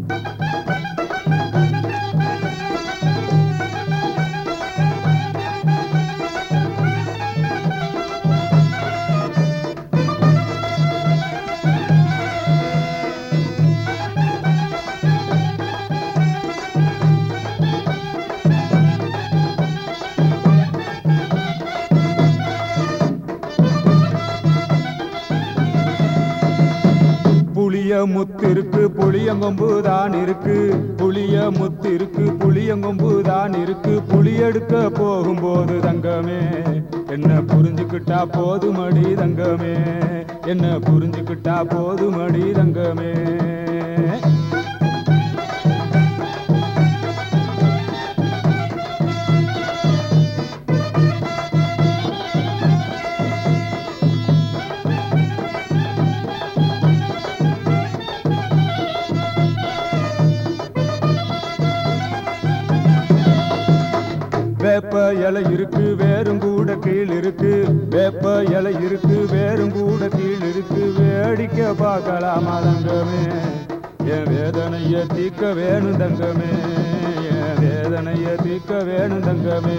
புளிய முத்திருக்கு புளியங்கொம்பு தான் இருக்கு புளிய முத்திருக்கு புளியங்கொம்பு தான் இருக்கு புளி எடுக்க போகும்போது தங்கமே என்ன புரிஞ்சுக்கிட்டா போதுமடி தங்கமே என்ன புரிஞ்சுக்கிட்டா போதுமடி தங்கமே வேப்ப இலை இருக்கு வேறும் கூட கீழ் இருக்கு வேப்ப இலை இருக்கு வேறும் கூட கீழ் இருக்கு வேடிக்கை பார்க்கலாமா தங்கமே என் வேதனைய தீக்க வேணும் தங்கமே என் வேதனைய தீக்க வேணும் தங்கமே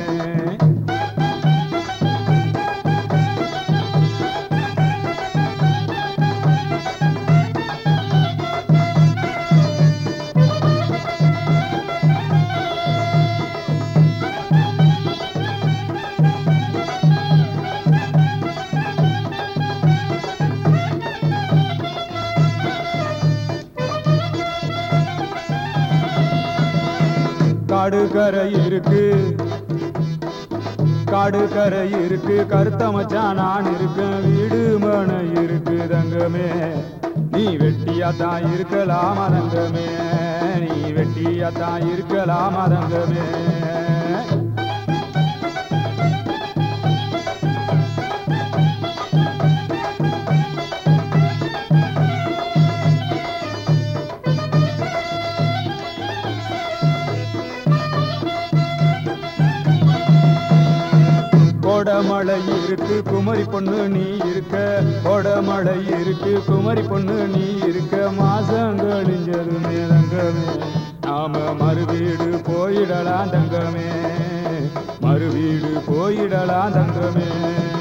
காடு கரை இருக்கு காடு கரை இருக்கு கருத்த மச்சான் நான் இருக்கேன் வீடு மனை இருக்கு தங்கமே நீ வெட்டியா தான் இருக்கலாமா தங்கமே நீ வெட்டியா தான் இருக்கலாமா தங்கமே கோடமலை இருக்கு குமரி பொண்ணு நீ இருக்க கோடமலை இருக்கு குமரி பொண்ணு நீ இருக்க மாசம் கழிஞ்சதுமே தங்கமே நாம மறுவீடு போயிடலாம் தங்கமே மறுவீடு போயிடலாம் தங்கமே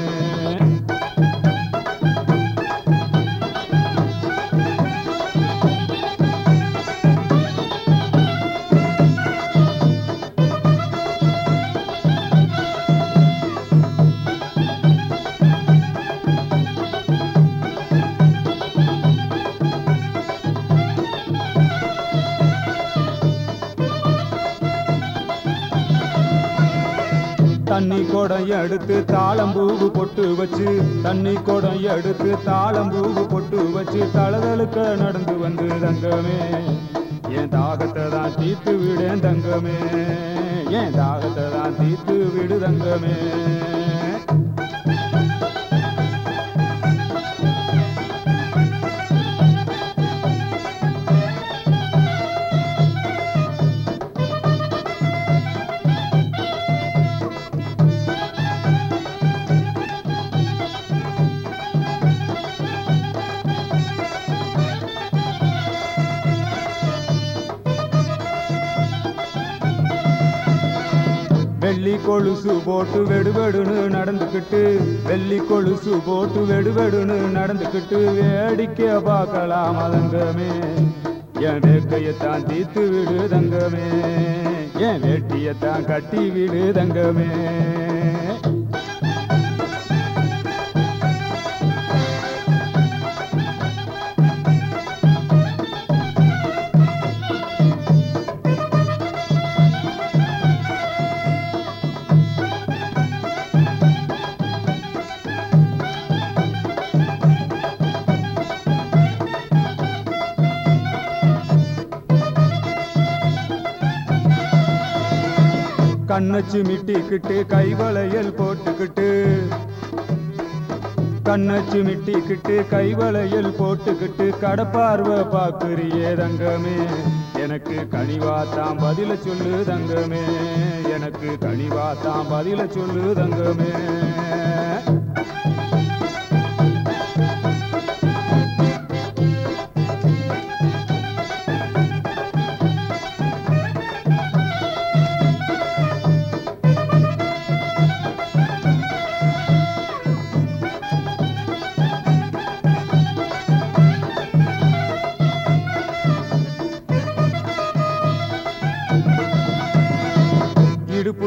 தண்ணி குடம் எடுத்து தாளம்பூவு பொட்டு வச்சு தண்ணி குடம் எடுத்து தாளம்பூவு பொட்டு வச்சு தளதழுக்க நடந்து வந்து தங்கமே என் தாகத்தை தான் தீர்த்து விடேன் தங்கமே என் தாகத்தை தான் தீர்த்து விடு தங்கமே வெள்ளி கொலுசு போட்டு வெடுவெடுன்னு நடந்துக்கிட்டு வெள்ளி கொலுசு போட்டு வெடுவெடுன்னு நடந்துக்கிட்டு வேடிக்கை பார்க்கலாம் தங்கமே என் வேக்கையத்தான் தீர்த்து விடு தங்கமே என் வேட்டியத்தான் கட்டி விடு தங்கமே கண்ணச்சு மிட்டிக்கிட்டு கைவளையல் போட்டுக்கிட்டு கண்ணச்சு மிட்டிக்கிட்டு கைவளையல் போட்டுக்கிட்டு கடப்பார்வை பாக்குறியே தங்கமே எனக்கு கனிவாத்தான் பதில சொல்லு தங்கமே எனக்கு கனிவாத்தான் பதில சொல்லு தங்கமே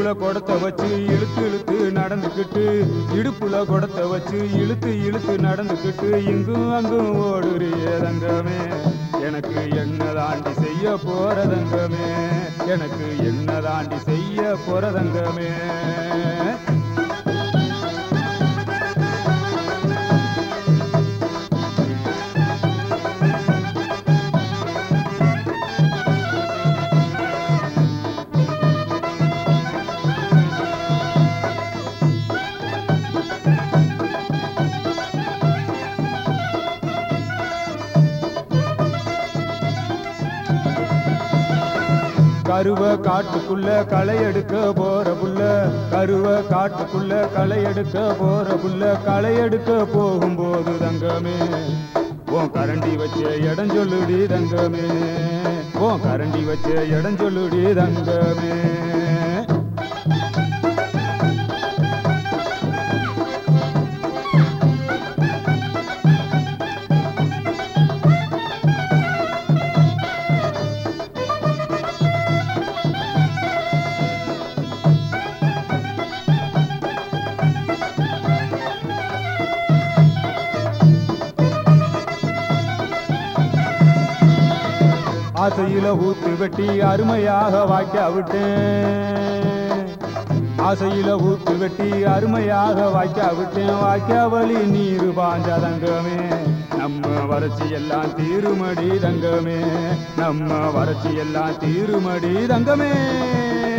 இடுப்புல குடத்தை வச்சு இழுத்து இழுத்து நடந்துக்கிட்டு இடுப்புல குடத்தை வச்சு இழுத்து இழுத்து நடந்துக்கிட்டு இங்கும் அங்கும் ஓடுறிய தங்கமே எனக்கு என்ன தாண்டி செய்ய போறதங்கமே எனக்கு என்ன தாண்டி செய்ய போறதங்கமே கருவ காட்டுக்குள்ள களை எடுக்க போற புள்ள கருவ காட்டுக்குள்ள களை எடுக்க போற புள்ள களை எடுக்க போகும்போது தங்கமே உன் கரண்டி வச்ச இடம் சொல்லுடி தங்கமே உன் கரண்டி வச்ச இடம் சொல்லுடி தங்கமே ஆசையில ஊத்து வெட்டி அருமையாக வாய்க்க விட்டேன் ஆசையில ஊத்து வெட்டி அருமையாக வாய்க்க விட்டேன் வாய்க்க வழி நீர் பாஞ்ச தங்கமே நம்ம வறட்சி எல்லாம் தீருமடி தங்கமே நம்ம வறட்சி எல்லாம் தீருமடி தங்கமே